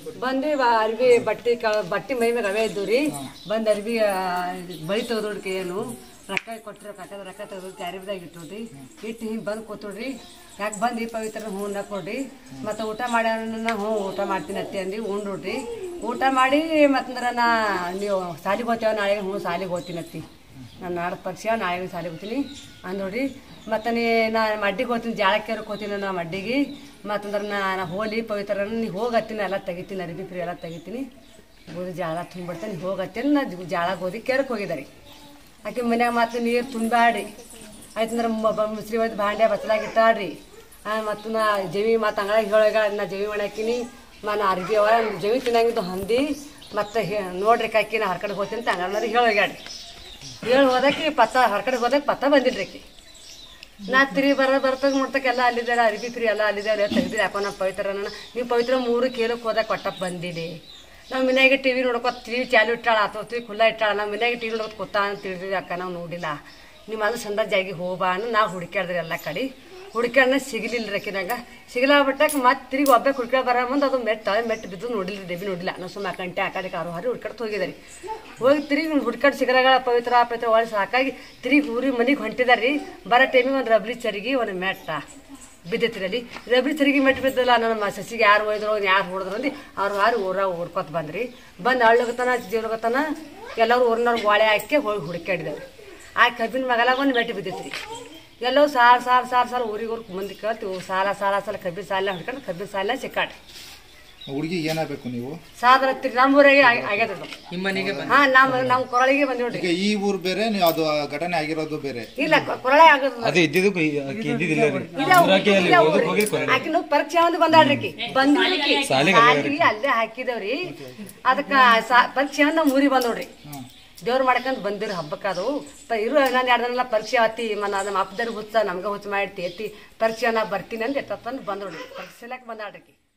ಬಂದು ಇವ ಅರ್ಬಿ ಬಟ್ಟೆ ಕ ಬಟ್ಟೆ ಮೈ ಮ್ಯಾಗ ಅವೇ ಇದ್ದು ರೀ ಬಂದು ಅರ್ಬಿ ಆ, ಬಳಿ ತೆಗೆದೋಡ್ಕೆ ಏನು ರೊಕ್ಕ ಕೊಟ್ಟರೆ ರೊಕ್ಕ ರೊಕ್ಕ ತೆಗೆದು ಕ್ಯಾರಿಬ್ದಾಗ ಇಟ್ಟೋಡ್ರಿ ಇಟ್ಟು ಹಿಂಗೆ ಬಂದು ಕೂತೋಡ್ರಿ ಯಾಕೆ ಬಂದು ಈ ಪವಿತ್ರ ಹ್ಞೂ ಕೊಡ್ರಿ ಮತ್ತು ಊಟ ಮಾಡ್ಯಾನ ಹ್ಞೂ ಊಟ ಮಾಡ್ತೀನಿ ಅತ್ತಿ ಅಂದು ಉಂಡ್ರಿ ಊಟ ಮಾಡಿ ಮತ್ತಂದ್ರೆ ನಾ ನೀವು ಸಾಲಿಗೆ ಹೋಗ್ತೇವೆ ನಾಳೆ ಹ್ಞೂ ಸಾಲಿಗೆ ಹೋಗ್ತೀನಿ ಅತ್ತಿ ನಾನು ನಾಳೆ ಪರೀಕ್ಷೆ ನಾಳೆ ಸಾಲಿಗೆ ಹೋಗ್ತೀನಿ ಅಂದೋಡ್ರಿ ಮತ್ತು ನೀ ನಾ ಮಡ್ಡಿಗೆ ಹೋಗ್ತೀನಿ ಜಾಳಕ್ಕೆ ಹೋಗ್ತೀನಿ ನಾ ಮಡ್ಡಿಗೆ ಮತ್ತಂದ್ರೆ ನಾ ನಾ ಹೋಲಿ ಪವಿತ್ರ ನೀ ಹೋಗತ್ತೀನಿ ಎಲ್ಲ ತೆಗಿತೀನಿ ಅರಿಬಿ ಫ್ರೀ ಎಲ್ಲ ತೆಗಿತೀನಿ ಗೋಧಿ ಜಾಳ ತುಂಬಿಡ್ತೇನೆ ಹೋಗತ್ತೇನೆ ನಾ ಜ- ಜಾಳ ಗೋಧಿ ಕೆರಕ್ಕೆ ಹೋಗಿದ್ದಾರೆ ಆಕೆ ಮನ್ಯಾಗ ಮತ್ತು ನೀರು ತುಂಬಾಡಿ ಆಯ್ತಂದ್ರೆ ಮುಸ್ರಿ ಒಯ್ದು ಭಾಂಡೆ ಬಚ್ಚಲಾಗಿ ಇಟ್ಟಾಡ್ರಿ ಮತ್ತು ನಾ ಜವಿ ಮತ್ತು ಅಂಗಳ ಹೇಳೋಗ ನಾ ಜವಿ ಮಾಡಾಕಿನಿ ಮಾ ನಾ ಅರ್ಬಿ ಅವ ಜವಿ ತಿನ್ನಂಗಿದ್ದು ಹಂದಿ ಮತ್ತು ನೋಡ್ರಿ ಕಾಕಿ ನಾ ಹರ್ಕಡೆ ಹೋಗ್ತೀನಿ ಅಂತ ಅಂಗನವ್ರಿಗೆ ಹೇಳೋಗ್ಯಾಡ್ರಿ ಹೇಳಿ ಹೋದಕ್ಕೆ ಪತ್ತ ಹೊರಗಡೆ ಹೋದಕ್ಕೆ ಪತ್ತ ಬಂದಿಲ್ರಿ ಆಕಿ ನಾ ತಿರಿ ಬರ ಬರ್ತದ ನೋಡ್ತಕ್ಕೆಲ್ಲ ಅಲ್ಲಿದ್ದಾರೆ ಅರಿಬಿ ಫ್ರೀ ಎಲ್ಲ ಅಲ್ಲಿದ್ದಾರೆ ತೆಗ್ದಿರಿ ಯಾಕೋ ನಮ್ಮ ಪವಿತ್ರ ನೀವು ಪವಿತ್ರ ಮೂರು ಕೇಳಕ್ಕೆ ಹೋದಾಗ ಕೊಟ್ಟಕ್ಕೆ ಬಂದಿರಿ ನಾವು ಮನ್ಯಾಗ ಟಿ ವಿ ನೋಡ್ಕೊತ ಟಿ ವಿ ಚಾಲು ಇಟ್ಟಾಳ ಅಥವಾ ಟಿ ಖುಲ್ಲ ಇಟ್ಟಾಳ ನಮ್ಮ ಮನ್ಯಾಗ ಟಿ ವಿ ನೋಡ್ಕೊತ ಕೂತ ಅಂತ ತಿಳಿದ್ರಿ ಅಕ್ಕ ನಾವು ನೋಡಿಲ್ಲ ನಿಮ್ಮ ಅದು ಸಂದ ಜಾಗಿ ಹೋಗ್ಬಾ ಅನ್ನು ನಾವು ಹುಡುಕ್ಯಾಡ್ದ್ರಿ ಎಲ್ಲ ಕಡೆ ಹುಡುಕ್ಯಾಡ ಸಿಗಲಿಲ್ಲ ರಕಿನಾಗ ಸಿಗಲಾಗ್ಬಿಟ್ಟಾಕ ಮತ್ತೆ ತಿರುಗಿ ಒಬ್ಬೆ ಹುಡ್ಕ್ಯಾಡ ಬರ ಮುಂದೆ ಅದು ಮೆಟ್ಟ ಮೆಟ್ಟು ಬಿದ್ದು ನೋಡಿಲ್ಲ ಡೆಬಿ ನೋಡಿಲ್ಲ ನಾವು ಸುಮ್ಮ ಕಂಟೆ ಆ ಕಡೆ ಕಾರು ಹಾರಿ ಹುಡ್ಕಾಡ್ತ ಹೋಗಿದಾರಿ ಹೋಗಿ ತಿರುಗಿ ಹುಡ್ಕಾಡ್ ಸಿಗರಗಳ ಪವಿತ್ರ ಪವಿತ್ರ ಒಳಗೆ ಸಾಕಾಗಿ ತಿರುಗಿ ಊರಿ ಮನೆಗೆ ಹೊಂಟಿದಾರಿ ಬರೋ ಟೈಮಿಗೆ ಒಂದು ರಬ್ಲಿ ಚರಿಗೆ ಒಂದು ಮೆಟ್ಟ ಬಿದ್ದೈತ್ರಿ ಅಲ್ಲಿ ರಬ್ಲಿ ಚರಿಗೆ ಮೆಟ್ಟು ಬಿದ್ದಲ್ಲ ನನ್ನ ಸಸಿಗೆ ಯಾರು ಒಯ್ದ್ರು ಯಾರು ಹೊಡೆದ್ರು ಅಂದು ಅವ್ರು ಯಾರು ಊರಾಗ ಓಡ್ಕೊತ ಬಂದ್ರಿ ಬಂದು ಅಳ್ಳಗತನ ಜೀವನಗತನ ಎಲ್ಲರೂ ಊರಿನವ್ರು ಗೋಳೆ ಹಾಕಿ ಹೋಗಿ ಹುಡುಕಾಡಿದವ್ರಿ ಆ ಕಬ್ಬಿನ ಮಗಲಾಗ ಒಂದು ಮೆಟ್ಟು ಬಿದ್ದೈತ್ರಿ ಎಲ್ಲೋ ಸಾಲ್ ಸಾಲ್ ಸಾಲ್ ಸಾಲ್ ಊರಿಗೆ ಊರಿಗೆ ಮಂದಿ ಕೇಳ್ತೀವಿ ಸಾಲ ಸಾಲ ಸಾಲ ಕಬ್ಬಿನ ಸಾಲ ಹಿಡ್ಕೊಂಡು ಕಬ್ಬಿನ ಸಾಲ ಸಿಕ್ಕಾಡ್ರಿ ಹುಡುಗಿ ಏನಾಗಬೇಕು ನೀವು ಸಾದ್ರ ನಮ್ಮ ಊರಾಗೆ ಆಗ್ಯದ ನಿಮ್ಮ ಮನೆಗೆ ಬಂದ ಹಾ ನಮ್ಮ ನಮ್ಮ ಕೊರಳಿಗೆ ಬಂದ್ ನೋಡ್ರಿ ಈಗ ಈ ಊರು ಬೇರೆ ನೀವು ಅದು ಆ ಘಟನೆ ಆಗಿರೋದು ಬೇರೆ ಇಲ್ಲ ಕೊ- ಕೊರಳೆ ಆಗೋದು ಅದು ಇದ್ದಿದ್ದು ಇದ್ದಿದ್ದಿಲ್ಲ ರೀ ಇದೇ ಊರು, ಊರಾಗೆ ಅಲ್ಲಿ ಇದೇ ಓದಕ್ ಊರು. ಹೋಗಿ ಕೊನೆ ಆಕಿನು ಪರೀಕ್ಷೆ ಒಂದು ಬಂದಾಳ್ರಿ ಆಕಿ ಬಂದಿದ್ದಕ್ಕೆ ಸಾಲಿಗೆ ಸಾಲಿಗೆ ಅಲ್ಲೇ ಹಾಕಿದವ್ರಿ ಅದಕ್ಕ ಸಾ- ಪರೀಕ್ಷೆ ಒಂದು ನಮ್ಮ ಊರಿಗೆ ಬಂದ್ ನೋಡ್ರಿ ದೇವ್ರು ಮಾಡ್ಕೊಂಡ್ ಬಂದಿರಿ ಹಬ್ಬಕ್ಕೆ ಅದು ಪ- ಇರು ನಾನು ಎರಡು ದಿನ ಪರೀಕ್ಷೆ ಆತಿ ಮನ ನಮ್ಮ ಅಪ್ಪದವ್ರಿಗೆ ಹುಚ್ಚ ನಮ್ಗೆ ಹುಚ್ಚ ಮಾಡಿ ಎತ್ತಿ ಪರೀಕ್ಷೆ ನಾ ಬರ್ತೀನಿ ಅಂತ ಎತ್ತಂದು ಬಂದ್ ನೋಡ್ರಿ ಪರೀಕ್ಷೆ ಬಂದಾಳ್ರಿ ಆಕಿ